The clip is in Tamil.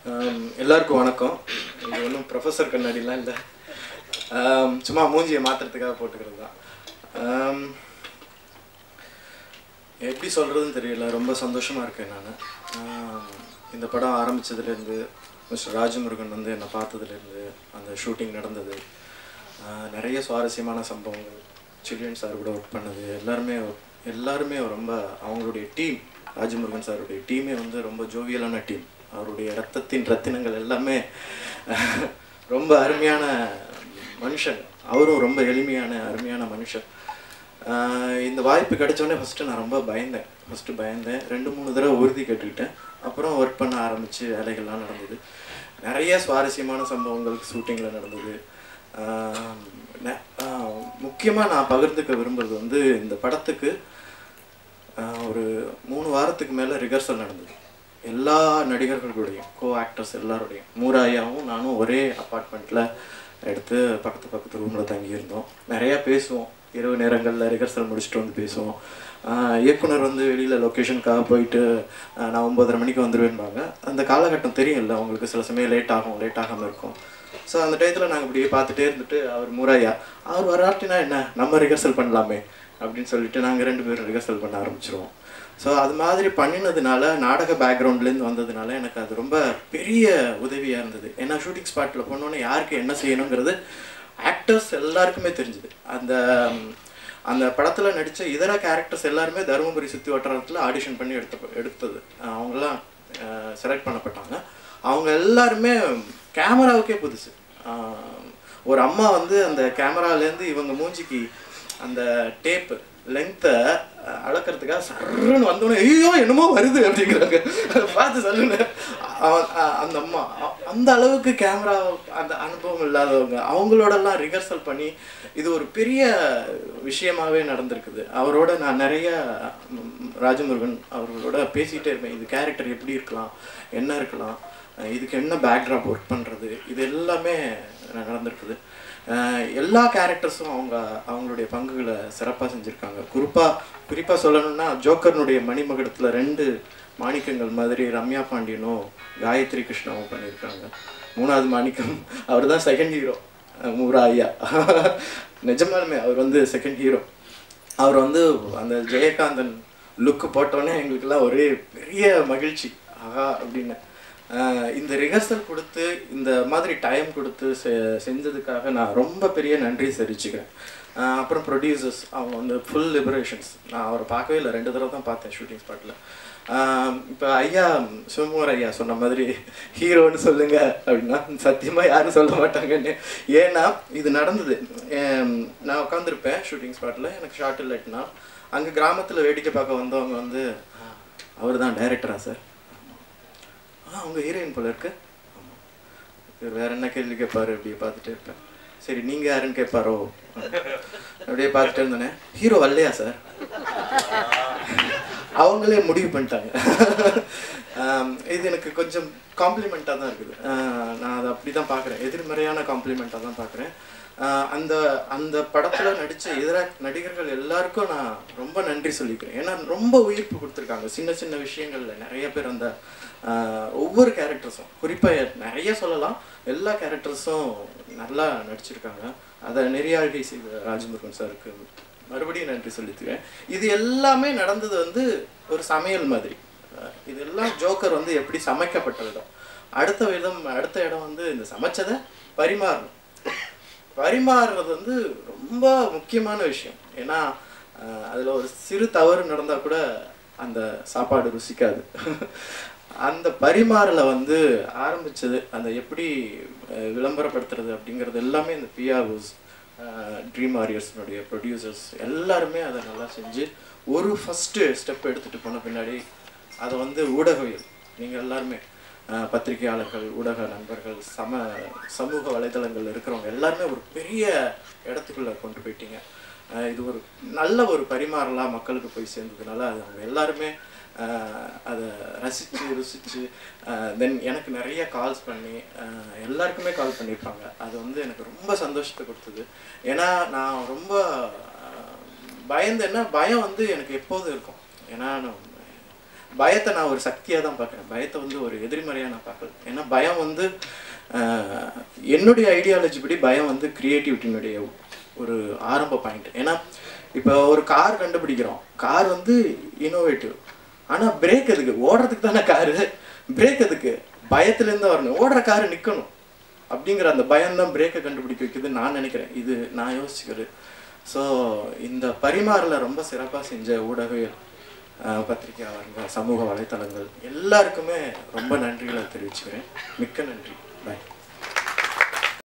ஆம், எல்லாருக்கும் வணக்கம் இது ஒன்றும் ப்ரொஃபஸர் கண்ணாடிலாம் இல்லை ஆம், சும்மா மூஞ்சியை மாற்றுறதுக்காக போட்டுக்கிறது தான் ஆம், எப்படி சொல்கிறதுன்னு தெரியல ரொம்ப சந்தோஷமாக இருக்கேன் நான் இந்த படம் ஆரம்பித்ததுலேருந்து மிஸ்டர் ராஜமுருகன் வந்து என்னை பார்த்ததுலேருந்து அந்த ஷூட்டிங் நடந்தது ஆஹ், நிறைய சுவாரஸ்யமான சம்பவங்கள் சில்ட்ரன் சார் கூட ஒர்க் பண்ணது எல்லாருமே எல்லாருமே ரொம்ப அவங்களுடைய டீம் ராஜமுருகன் சாருடைய டீமே வந்து ரொம்ப ஜோவியலான டீம் அவருடைய ரத்தத்தின் ரத்தினங்கள் எல்லாமே ரொம்ப அருமையான மனுஷன் அவரும் ரொம்ப எளிமையான அருமையான மனுஷன் ஆஹ் இந்த வாய்ப்பு கிடைச்சோடனே ஃபஸ்ட்டு நான் ரொம்ப பயந்தேன் ஃபஸ்ட்டு பயந்தேன் ரெண்டு மூணு தடவை உறுதி கேட்டுக்கிட்டேன் அப்புறம் ஒர்க் பண்ண ஆரம்பித்து வேலைகள்லாம் நடந்தது நிறைய சுவாரஸ்யமான சம்பவங்கள் ஷூட்டிங்கில் நடந்தது முக்கியமாக நான் பகிர்ந்துக்க விரும்புறது வந்து இந்த படத்துக்கு ஆஹ் ஒரு மூணு வாரத்துக்கு மேலே ரிஹர்சல் நடந்தது எல்லா நடிகர்களுடையும் கோ ஆக்டர்ஸ் எல்லாருடையும் மூராயாவும் நானும் ஒரே அப்பார்ட்மெண்ட்டில் எடுத்து பக்கத்து பக்கத்து ரூமில் தங்கியிருந்தோம் நிறையா பேசுவோம் இரவு நேரங்களில் ரிஹர்சல் முடிச்சுட்டு வந்து பேசுவோம் ஆஹ் இயக்குனர் வந்து வெளியில் லொக்கேஷனுக்காக போயிட்டு ஆஹ் நான் ஒம்பதரை மணிக்கு வந்துடுவேன்பாங்க அந்த காலகட்டம் தெரியும்ல அவங்களுக்கு சில சமயம் லேட் ஆகும் லேட் ஆகாமல் இருக்கும் ஸோ அந்த டயத்தில் நாங்கள் இப்படியே பார்த்துட்டே இருந்துட்டு அவர் மூராயா அவர் வராட்டினா என்ன நம்ம ரிஹர்சல் பண்ணலாமே அப்படின்னு சொல்லிட்டு நாங்கள் ரெண்டு பேரும் ரிஹர்சல் பண்ண ஆரம்பிச்சிருவோம் ஸோ அது மாதிரி பண்ணினதுனால நாடக பேக்ரவுண்ட்லேருந்து வந்ததுனால எனக்கு அது ரொம்ப பெரிய உதவியாக இருந்தது ஏன்னா ஷூட்டிங் ஸ்பாட்டில் போனோன்னே யாருக்கு என்ன செய்யணுங்கிறது ஆக்டர்ஸ் எல்லாருக்குமே தெரிஞ்சுது அந்த ம், அந்த படத்தில் நடித்த இதர கேரக்டர்ஸ் எல்லாருமே தருமபுரி சுற்றி வட்டாரத்தில் ஆடிஷன் பண்ணி எடுத்த எடுத்தது அஹ் அவங்கெல்லாம் செலக்ட் பண்ணப்பட்டாங்க அவங்க எல்லாருமே கேமராவுக்கே புதுசு அஹ் ஒரு அம்மா வந்து அந்த கேமராலேருந்து இவங்க மூஞ்சிக்கு அந்த டேப்பு லென்த்தை அளக்கிறதுக்காக சர்ன்னு வந்தோடனே ஐயோ என்னமோ வருது அப்படிங்கிறாங்க பார்த்து சொல்லுங்க அவன் அ- அந்த அம்மா அ- அந்த அளவுக்கு கேமரா அந்த அனுபவம் இல்லாதவங்க அவங்களோடலாம் ரிஹர்சல் பண்ணி இது ஒரு பெரிய விஷயமாவே நடந்திருக்குது அவரோட நான் நிறைய ம், ராஜமுருகன் அவர்களோட பேசிகிட்டே இருப்பேன் இது கேரக்டர் எப்படி இருக்கலாம் என்ன இருக்கலாம் அஹ் இதுக்கு என்ன பேக்ராப் ஒர்க் பண்ணுறது இது எல்லாமே நடந்திருக்குது அஹ் எல்லா கேரக்டர்ஸும் அவங்க அவங்களுடைய பங்குகளை சிறப்பாக செஞ்சுருக்காங்க குறிப்பாக குறிப்பாக சொல்லணும்னா ஜோக்கர்னுடைய மணிமகுடத்தில் ரெண்டு மாணிக்கங்கள் மாதிரி ரம்யா பாண்டியனும் காயத்ரி கிருஷ்ணாவும் பண்ணியிருக்காங்க மூணாவது மாணிக்கம் அவர் தான் செகண்ட் ஹீரோ மூரா ஐயா நிஜமாலுமே அவர் வந்து செகண்ட் ஹீரோ அவர் வந்து அந்த ஜெயகாந்தன் லுக்கு போட்டோன்னே எங்களுக்கெல்லாம் ஒரே பெரிய மகிழ்ச்சி ஆஹா அப்படின்னு ஆஹ் இந்த ரிஹர்சல் கொடுத்து இந்த மாதிரி டைம் கொடுத்து செ செஞ்சதுக்காக நான் ரொம்ப பெரிய நன்றி தெரிவிச்சுக்கிறேன் ஆஹ் அப்புறம் ப்ரொடியூசர்ஸ் அவங்க வந்து ஃபுல் லிபரேஷன்ஸ் நான் அவரை பார்க்கவே இல்லை ரெண்டு தடவை தான் பார்த்தேன் ஷூட்டிங் ஸ்பாட்டில் இப்போ ஐயா சிவமோர் ஐயா சொன்ன மாதிரி ஹீரோன்னு சொல்லுங்க அப்படின்னா சத்தியமாக யாரும் சொல்ல மாட்டாங்கன்னு ஏன்னா இது நடந்தது ஏம், நான் உட்காந்துருப்பேன் ஷூட்டிங் ஸ்பாட்டில் எனக்கு ஷார்ட் இல்லைட்டுனா அங்கே கிராமத்தில் வேடிக்கை பார்க்க வந்தவங்க வந்து அவர் தான் டைரக்டரா சார் ஆ அவங்க ஹீரோயின் போல இருக்கு ஆமா. இவர் வேற என்ன கேள்வி கேட்பாரு அப்படியே பார்த்துட்டே இருப்பேன் சரி நீங்க யாருன்னு கேட்பாரோ அப்படியே பார்த்துட்டே இருந்தேனே ஹீரோ வரலையா சார் அவங்களே முடிவு பண்ணிட்டாங்க ஆம், இது எனக்கு கொஞ்சம் காம்ப்ளிமெண்ட்டாக தான் இருக்குது ஆஹ் நான் அதை அப்படி தான் பார்க்குறேன் எதிர்மறையான காம்ப்ளிமெண்ட்டாக தான் பார்க்குறேன் அந்த அந்த படத்தில் நடித்த இதர நடிகர்கள் எல்லாருக்கும் நான் ரொம்ப நன்றி சொல்லிக்கிறேன் ஏன்னா ரொம்ப உயிர்ப்பு கொடுத்துருக்காங்க சின்ன சின்ன விஷயங்களில் நிறைய பேர் அந்த ஆஹ் ஒவ்வொரு கேரக்டர்ஸும் குறிப்பாக நிறைய சொல்லலாம் எல்லா கேரக்டர்ஸும் நல்லா நடிச்சிருக்காங்க அதை நெறியாழ்கை செய்த ராஜமுருகன் சாருக்கு மறுபடியும் நன்றி சொல்லிக்கிறேன் இது எல்லாமே நடந்தது வந்து ஒரு சமையல் மாதிரி அஹ் இதெல்லாம் ஜோக்கர் வந்து எப்படி சமைக்கப்பட்ட விதம் அடுத்த விதம் அடுத்த இடம் வந்து இந்த சமைச்சதை பரிமாறணும் பரிமாறுறது வந்து ரொம்ப முக்கியமான விஷயம் ஏன்னா அஹ் அதுல ஒரு சிறு தவறு நடந்தா கூட அந்த சாப்பாடு ருசிக்காது அந்த பரிமாறல வந்து ஆரம்பிச்சது அந்த எப்படி அஹ், விளம்பரப்படுத்துறது அப்படிங்கிறது எல்லாமே இந்த பிஆர்ஓஸ் ட்ரீம் வாரியர்ஸ்னுடைய ப்ரொடியூசர்ஸ் எல்லாருமே அதை நல்லா செஞ்சு ஒரு ஃபஸ்ட்டு ஸ்டெப் எடுத்துகிட்டு போன பின்னாடி அதை வந்து ஊடகவியல் நீங்கள் எல்லாருமே அஹ், பத்திரிகையாளர்கள் ஊடக நண்பர்கள் சம சமூக வலைதளங்கள் இருக்கிறவங்க எல்லாருமே ஒரு பெரிய இடத்துக்குள்ளே கொண்டு போயிட்டீங்க அஹ், இது ஒரு நல்ல ஒரு பரிமாறலாம் மக்களுக்கு போய் சேர்ந்ததுனால அது அவங்க எல்லாருமே அஹ், அதை ரசித்து ருசித்து தென் எனக்கு நிறைய கால்ஸ் பண்ணி அஹ், எல்லாருக்குமே கால் பண்ணியிருப்பாங்க அது வந்து எனக்கு ரொம்ப சந்தோஷத்தை கொடுத்தது ஏன்னா நான் ரொம்ப அஹ், பயந்தேன்னா பயம் வந்து எனக்கு எப்போதும் இருக்கும் ஏன்னா நான் பயத்தை நான் ஒரு சக்தியாக தான் பார்க்குறேன் பயத்தை வந்து ஒரு எதிர்மறையாக நான் பார்க்கல ஏன்னா பயம் வந்து ஆஹ், என்னுடைய ஐடியாலஜி படி பயம் வந்து கிரியேட்டிவிட்டினுடைய ஒரு ஆரம்ப பாயிண்ட் ஏன்னா இப்போ ஒரு கார் கண்டுபிடிக்கிறோம் கார் வந்து இனோவேட்டிவ் ஆனால் பிரேக் எதுக்கு ஓடுறதுக்கு தானே காரு பிரேக் எதுக்கு பயத்துலேருந்து வரணும் ஓடுற காரு நிற்கணும் அப்படிங்கிற அந்த பயம்தான் பிரேக்கை கண்டுபிடிக்க வைக்குதுன்னு நான் நினைக்கிறேன் இது நான் யோசிச்சுக்கிறது ஸோ இந்த பரிமாறல ரொம்ப சிறப்பாக செஞ்ச ஊடகவியல் அஹ், பத்திரிகையாளர்கள் சமூக வலைத்தளங்கள் எல்லாருக்குமே ரொம்ப நன்றிகளை தெரிவிச்சுக்கிறேன் மிக்க நன்றி பாய்